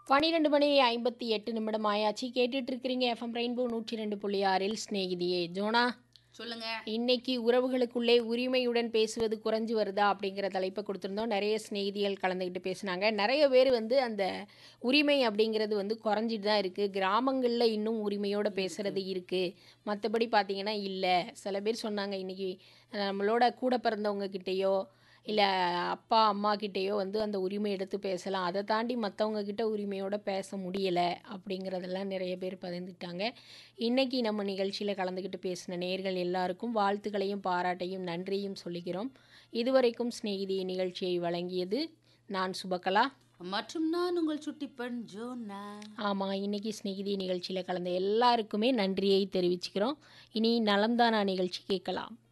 பன்னிரெண்டு மணி ஐம்பத்தி எட்டு நிமிடம் ஆயாச்சு கேட்டுட்டு இருக்கிறீங்க எஃப்எம் ரெயின்போ நூற்றி ரெண்டு புள்ளி ஆறில் ஸ்நேகிதியே ஜோனா சொல்லுங்க இன்னைக்கு உறவுகளுக்குள்ளே உரிமையுடன் பேசுவது குறைஞ்சு வருதா அப்படிங்கிற தலைப்பை கொடுத்துருந்தோம் நிறைய சிநேகிதிகள் கலந்துக்கிட்டு பேசுனாங்க நிறைய பேர் வந்து அந்த உரிமை அப்படிங்கிறது வந்து குறைஞ்சிட்டு தான் இருக்குது கிராமங்களில் இன்னும் உரிமையோடு பேசுகிறது இருக்குது மற்றபடி பார்த்தீங்கன்னா இல்லை சில பேர் சொன்னாங்க இன்றைக்கி நம்மளோட கூட பிறந்தவங்க கிட்டேயோ இல்லை அப்பா அம்மா கிட்டேயோ வந்து அந்த உரிமை எடுத்து பேசலாம் அதை தாண்டி மற்றவங்க கிட்ட உரிமையோடு பேச முடியலை அப்படிங்கிறதெல்லாம் நிறைய பேர் பகிர்ந்துட்டாங்க இன்னைக்கு நம்ம நிகழ்ச்சியில் கலந்துக்கிட்டு பேசின நேர்கள் எல்லாருக்கும் வாழ்த்துக்களையும் பாராட்டையும் நன்றியும் சொல்லிக்கிறோம் இதுவரைக்கும் சிநேகிதி நிகழ்ச்சியை வழங்கியது நான் சுபகலா மற்றும் நான் உங்கள் சுட்டிப்பெண் ஜோனா ஆமாம் இன்னைக்கு சிநேகிதி நிகழ்ச்சியில் கலந்த எல்லாருக்குமே நன்றியை தெரிவிச்சுக்கிறோம் இனி நலம்தானா நிகழ்ச்சி கேட்கலாம்